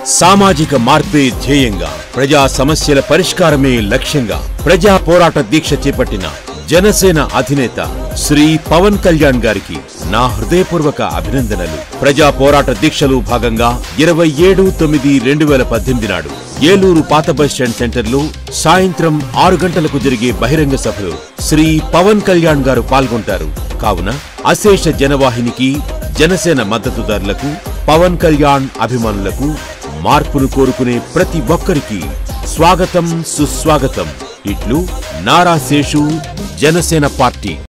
సామాజిక మార్పే ధ్యేయంగా ప్రజా సమస్యల పరిష్కారమే లక్ష్యంగా ప్రజా పోరాట దీక్ష చేపట్టిన జనసేన అధినేత శ్రీ పవన్ కళ్యాణ్ గారికి నా హృదయపూర్వక అభినందనలు ప్రజా పోరాట దీక్షలో భాగంగా ఇరవై ఏడు తొమ్మిది రెండు వేల పద్దెనిమిది నాడు ఏలూరు పాత బస్ స్టాండ్ సెంటర్లో సాయంత్రం ఆరు గంటలకు జరిగే బహిరంగ సభలో శ్రీ పవన్ కళ్యాణ్ గారు పాల్గొంటారు కావున అశేష జనవాహినికి జనసేన మద్దతుదారులకు పవన్ కళ్యాణ్ అభిమానులకు మార్పును కోరుకునే ప్రతి ఒక్కరికి స్వాగతం సుస్వాగతం ఇట్లు నారా శేషు జనసేన పార్టీ